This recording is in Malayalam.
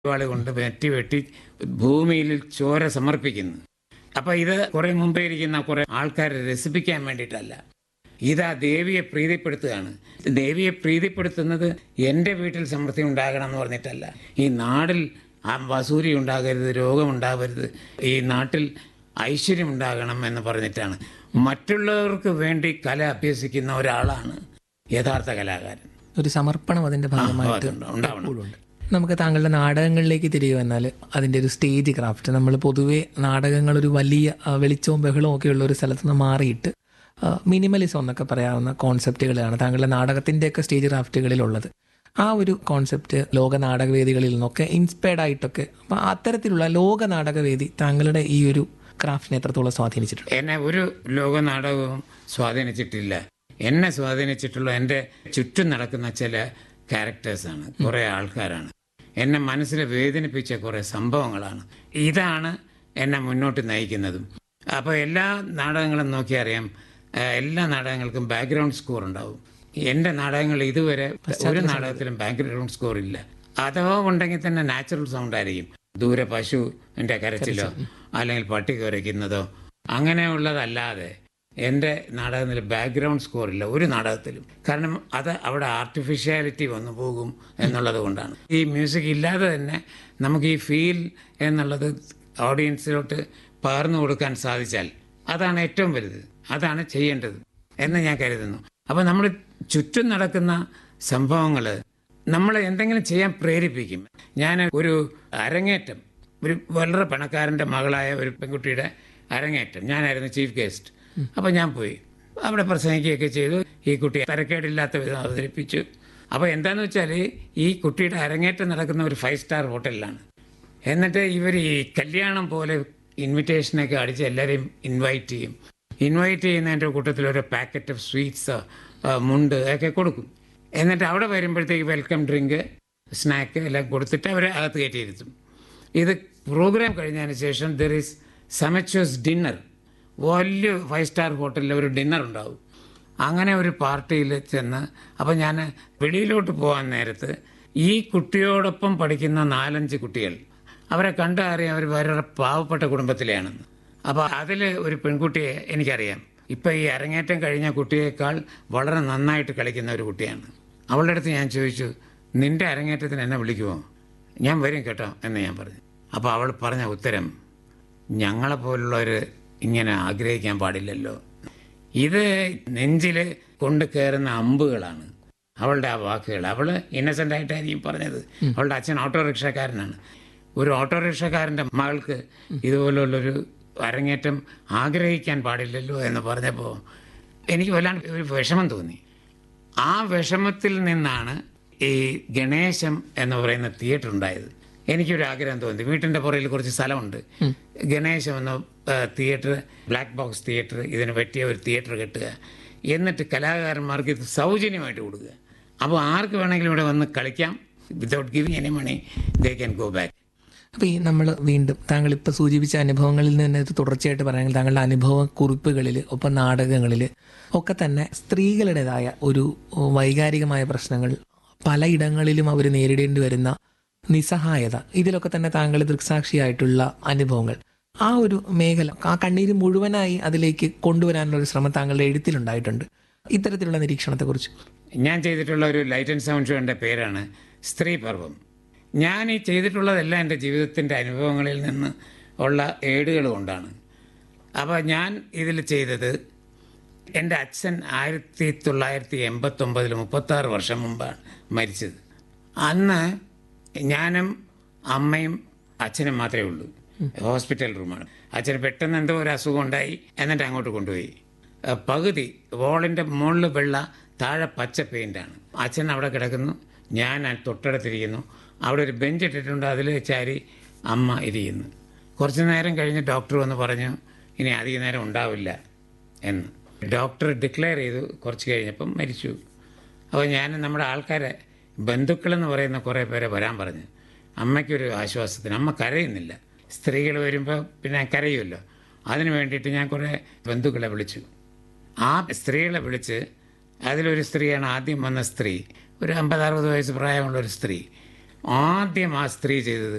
വാള് കൊണ്ട് വെട്ടി വെട്ടി ഭൂമിയിൽ ചോര സമർപ്പിക്കുന്നു അപ്പൊ ഇത് കുറെ മുമ്പേ ഇരിക്കുന്ന കുറെ ആൾക്കാരെ രസിപ്പിക്കാൻ വേണ്ടിയിട്ടല്ല ഇതാ ദേവിയെ പ്രീതിപ്പെടുത്തുകയാണ് ദേവിയെ പ്രീതിപ്പെടുത്തുന്നത് എൻ്റെ വീട്ടിൽ സമൃദ്ധി ഉണ്ടാകണം എന്ന് പറഞ്ഞിട്ടല്ല ഈ നാടിൽ ആ വസൂരി ഉണ്ടാകരുത് രോഗമുണ്ടാകരുത് ഈ നാട്ടിൽ ഐശ്വര്യം ഉണ്ടാകണം എന്ന് പറഞ്ഞിട്ടാണ് മറ്റുള്ളവർക്ക് വേണ്ടി കല അഭ്യസിക്കുന്ന ഒരാളാണ് യഥാർത്ഥ കലാകാരൻ ഒരു സമർപ്പണം അതിന്റെ ഭാഗമായിട്ട് അതുണ്ട്, ഉണ്ടാവണം. എപ്പോഴും ഉണ്ട് നമുക്ക് താങ്കളുടെ നാടകങ്ങളിലേക്ക് തിരികെ വന്നാൽ അതിന്റെ ഒരു സ്റ്റേജ് ക്രാഫ്റ്റ് നമ്മൾ പൊതുവെ നാടകങ്ങൾ ഒരു വലിയ ആ, വെളിച്ചവും ബഹളവും ഒക്കെ ഉള്ള ഒരു സ്ഥലത്ത് നിന്ന് മാറിയിട്ട് മിനിമലിസം എന്നൊക്കെ പറയാവുന്ന കോൺസെപ്റ്റുകളാണ് താങ്കളുടെ നാടകത്തിൻ്റെയൊക്കെ സ്റ്റേജ് ക്രാഫ്റ്റുകളിലുള്ളത് ആ ഒരു കോൺസെപ്റ്റ് ലോക നാടകവേദികളിൽ നിന്നൊക്കെ ഇൻസ്പയർഡ് ആയിട്ടൊക്കെ അപ്പം അത്തരത്തിലുള്ള ലോക നാടകവേദി താങ്കളുടെ ഈ ഒരു ക്രാഫ്റ്റിനെ എത്രത്തോളം സ്വാധീനിച്ചിട്ടുണ്ട് എന്നെ ഒരു ലോക നാടകവും സ്വാധീനിച്ചിട്ടില്ല എന്നെ സ്വാധീനിച്ചിട്ടുള്ള എൻ്റെ ചുറ്റും നടക്കുന്ന ചില ക്യാരക്ടേഴ്സാണ് കുറേ ആൾക്കാരാണ് എന്നെ മനസ്സിൽ വേദനിപ്പിച്ച കുറേ സംഭവങ്ങളാണ് ഇതാണ് എന്നെ മുന്നോട്ട് നയിക്കുന്നതും അപ്പോൾ എല്ലാ നാടകങ്ങളും നോക്കിയാൽ അറിയാം ആ, എല്ലാ നാടകങ്ങൾക്കും ബാക്ക്ഗ്രൗണ്ട് സ്കോർ ഉണ്ടാവും എൻ്റെ നാടകങ്ങൾ ഇതുവരെ ഒരു നാടകത്തിലും ബാക്ക്ഗ്രൗണ്ട് സ്കോർ ഇല്ല അഥവാ ഉണ്ടെങ്കിൽ തന്നെ നാച്ചുറൽ സൗണ്ട് ആയിരിക്കും ദൂരെ പശുവിൻ്റെ കരച്ചിലോ അല്ലെങ്കിൽ പട്ടി കുരയ്ക്കുന്നതോ അങ്ങനെയുള്ളതല്ലാതെ എൻ്റെ നാടകത്തിൽ ബാക്ക്ഗ്രൗണ്ട് സ്കോർ ഇല്ല ഒരു നാടകത്തിലും കാരണം അത് അവിടെ ആർട്ടിഫിഷ്യാലിറ്റി വന്നു പോകും എന്നുള്ളത് കൊണ്ടാണ് ഈ മ്യൂസിക് ഇല്ലാതെ തന്നെ നമുക്ക് ഈ ഫീൽ എന്നുള്ളത് ഓഡിയൻസിലോട്ട് പകർന്നു കൊടുക്കാൻ സാധിച്ചാൽ അതാണ് ഏറ്റവും വലുത് അതാണ് ചെയ്യേണ്ടത് എന്ന് ഞാൻ കരുതുന്നു അപ്പോൾ നമ്മൾ ചുറ്റും നടക്കുന്ന സംഭവങ്ങൾ നമ്മളെ എന്തെങ്കിലും ചെയ്യാൻ പ്രേരിപ്പിക്കും ഞാൻ ഒരു അരങ്ങേറ്റം ഒരു വളരെ പണക്കാരൻ്റെ മകളായ ഒരു പെൺകുട്ടിയുടെ അരങ്ങേറ്റം ഞാനായിരുന്നു ചീഫ് ഗസ്റ്റ് അപ്പോൾ ഞാൻ പോയി അവിടെ പ്രസംഗിക്കുകയൊക്കെ ചെയ്തു ഈ കുട്ടി തരക്കേടില്ലാത്ത വിധം അവതരിപ്പിച്ചു അപ്പോൾ എന്താണെന്ന് വെച്ചാൽ ഈ കുട്ടിയുടെ അരങ്ങേറ്റം നടക്കുന്ന ഒരു ഫൈവ് സ്റ്റാർ ഹോട്ടലിലാണ് എന്നിട്ട് ഇവർ ഈ കല്യാണം പോലെ ഇൻവിറ്റേഷനൊക്കെ അടിച്ച് എല്ലാവരെയും ഇൻവൈറ്റ് ചെയ്യും ഇൻവൈറ്റ് ചെയ്യുന്നതിൻ്റെ കൂട്ടത്തിൽ ഒരു പാക്കറ്റ് ഓഫ് സ്വീറ്റ്സ് മുണ്ട് ഒക്കെ കൊടുക്കും എന്നിട്ട് അവിടെ വരുമ്പോഴത്തേക്ക് വെൽക്കം ഡ്രിങ്ക് സ്നാക്ക് എല്ലാം കൊടുത്തിട്ട് അവരെ അകത്ത് കയറ്റിയിരുത്തും ഇത് പ്രോഗ്രാം കഴിഞ്ഞതിന് ശേഷം ദർ ഈസ് സമച്ചോസ് ഡിന്നർ വലിയ ഫൈവ് സ്റ്റാർ ഹോട്ടലിൽ ഒരു ഡിന്നർ ഉണ്ടാവും അങ്ങനെ ഒരു പാർട്ടിയിൽ ചെന്ന് അപ്പം ഞാൻ വെളിയിലോട്ട് പോകാൻ നേരത്ത് ഈ കുട്ടിയോടൊപ്പം പഠിക്കുന്ന നാലഞ്ച് കുട്ടികൾ അവരെ കണ്ടറിയാം അവർ വളരെ പാവപ്പെട്ട കുടുംബത്തിലെയാണെന്ന് അപ്പോൾ അതിൽ ഒരു പെൺകുട്ടിയെ എനിക്കറിയാം ഇപ്പം ഈ അരങ്ങേറ്റം കഴിഞ്ഞ കുട്ടിയേക്കാൾ വളരെ നന്നായിട്ട് കളിക്കുന്ന ഒരു കുട്ടിയാണ് അവളുടെ അടുത്ത് ഞാൻ ചോദിച്ചു നിന്റെ അരങ്ങേറ്റത്തിന് എന്നെ വിളിക്കുമോ ഞാൻ വരും കേട്ടോ എന്ന് ഞാൻ പറഞ്ഞു അപ്പോൾ അവൾ പറഞ്ഞ ഉത്തരം ഞങ്ങളെപ്പോലുള്ളവർ ഇങ്ങനെ ആഗ്രഹിക്കാൻ പാടില്ലല്ലോ ഇത് നെഞ്ചിൽ കൊണ്ട് കയറുന്ന അമ്പുകളാണ് അവളുടെ ആ വാക്കുകൾ അവൾ ഇന്നസെൻ്റ് ആയിട്ടായിരിക്കും പറഞ്ഞത് അവളുടെ അച്ഛൻ ഓട്ടോറിക്ഷക്കാരനാണ് ഒരു ഓട്ടോറിക്ഷക്കാരൻ്റെ മകൾക്ക് ഇതുപോലുള്ളൊരു അരങ്ങേറ്റം ആഗ്രഹിക്കാൻ പാടില്ലല്ലോ എന്ന് പറഞ്ഞപ്പോൾ എനിക്ക് വല്ലാണ്ട് ഒരു വിഷമം തോന്നി ആ വിഷമത്തിൽ നിന്നാണ് ഈ ഗണേശം എന്ന് പറയുന്ന തിയേറ്റർ ഉണ്ടായത് എനിക്കൊരു ആഗ്രഹം തോന്നി വീട്ടിൻ്റെ പുറകിൽ കുറച്ച് സ്ഥലമുണ്ട് ഗണേശം എന്ന തിയേറ്റർ ബ്ലാക്ക് ബോക്സ് തിയേറ്റർ ഇതിന് പറ്റിയ ഒരു തിയേറ്റർ കെട്ടുക എന്നിട്ട് കലാകാരന്മാർക്ക് ഇത് സൗജന്യമായിട്ട് കൊടുക്കുക അപ്പോൾ ആർക്ക് വേണമെങ്കിലും ഇവിടെ വന്ന് കളിക്കാം without giving any money they can go back അപ്പോൾ ഈ നമ്മൾ വീണ്ടും താങ്കൾ ഇപ്പോൾ സൂചിപ്പിച്ച അനുഭവങ്ങളിൽ നിന്ന് ഇത് തുടർച്ചയായിട്ട് പറയുകയാണെങ്കിൽ താങ്കളുടെ അനുഭവ കുറിപ്പുകളിൽ ഒപ്പം നാടകങ്ങളിൽ ഒക്കെ തന്നെ സ്ത്രീകളുടേതായ ഒരു വൈകാരികമായ പ്രശ്നങ്ങൾ പലയിടങ്ങളിലും അവർ നേരിടേണ്ടി വരുന്ന നിസ്സഹായത ഇതിലൊക്കെ തന്നെ താങ്കൾ ദൃക്സാക്ഷിയായിട്ടുള്ള അനുഭവങ്ങൾ ആ ഒരു മേഖല ആ കണ്ണീര് മുഴുവനായി അതിലേക്ക് കൊണ്ടുവരാനുള്ള ഒരു ശ്രമം താങ്കളുടെ എഴുത്തിലുണ്ടായിട്ടുണ്ട് ഇത്തരത്തിലുള്ള നിരീക്ഷണത്തെക്കുറിച്ച് ഞാൻ ചെയ്തിട്ടുള്ള ഒരു ലൈറ്റ് ആൻഡ് സൗണ്ട് ഷോയുടെ പേരാണ് സ്ത്രീ പർവം ഞാൻ ഈ ചെയ്തിട്ടുള്ളതെല്ലാം എൻ്റെ ജീവിതത്തിൻ്റെ അനുഭവങ്ങളിൽ നിന്ന് ഉള്ള ഏടുകൾ കൊണ്ടാണ് അപ്പോൾ ഞാൻ ഇതിൽ ചെയ്തത് എൻ്റെ അച്ഛൻ ആയിരത്തി തൊള്ളായിരത്തി എൺപത്തൊമ്പതിൽ മുപ്പത്താറ് വർഷം മുമ്പാണ് മരിച്ചത് അന്ന് ഞാനും അമ്മയും അച്ഛനും മാത്രമേ ഉള്ളൂ ഹോസ്പിറ്റൽ റൂമാണ് അച്ഛന് പെട്ടെന്ന് എന്തോ ഒരു അസുഖം ഉണ്ടായി എന്നിട്ട് അങ്ങോട്ട് കൊണ്ടുപോയി ആ, പകുതി വോളിൻ്റെ മുകളിൽ വെള്ള താഴെ പച്ച പെയിൻ്റാണ് അച്ഛൻ അവിടെ കിടക്കുന്നു ഞാൻ ആ തൊട്ടടുത്തിരിക്കുന്നു അവിടെ ഒരു ബെഞ്ച് ഇട്ടിട്ടുണ്ട് അതിൽ ചാരി അമ്മ ഇരിക്കുന്നു കുറച്ച് നേരം കഴിഞ്ഞ് ഡോക്ടർ വന്ന് പറഞ്ഞു ഇനി അധിക നേരം ഉണ്ടാവില്ല എന്ന് ഡോക്ടർ ഡിക്ലെയർ ചെയ്തു കുറച്ച് കഴിഞ്ഞപ്പം മരിച്ചു അപ്പോൾ ഞാൻ നമ്മുടെ ആൾക്കാരെ ബന്ധുക്കളെന്ന് പറയുന്ന കുറേ പേരെ വരാൻ പറഞ്ഞു അമ്മയ്ക്കൊരു ആശ്വാസത്തിന് അമ്മ കരയുന്നില്ല സ്ത്രീകൾ വരുമ്പോൾ പിന്നെ കരയുമല്ലോ അതിന് വേണ്ടിയിട്ട് ഞാൻ കുറേ ബന്ധുക്കളെ വിളിച്ചു ആ സ്ത്രീകളെ വിളിച്ച് അതിലൊരു സ്ത്രീയാണ് ആദ്യം വന്ന സ്ത്രീ ഒരു അമ്പത് അറുപത് വയസ്സ് പ്രായമുള്ള ഒരു സ്ത്രീ ആദ്യം ആ സ്ത്രീ ചെയ്തത്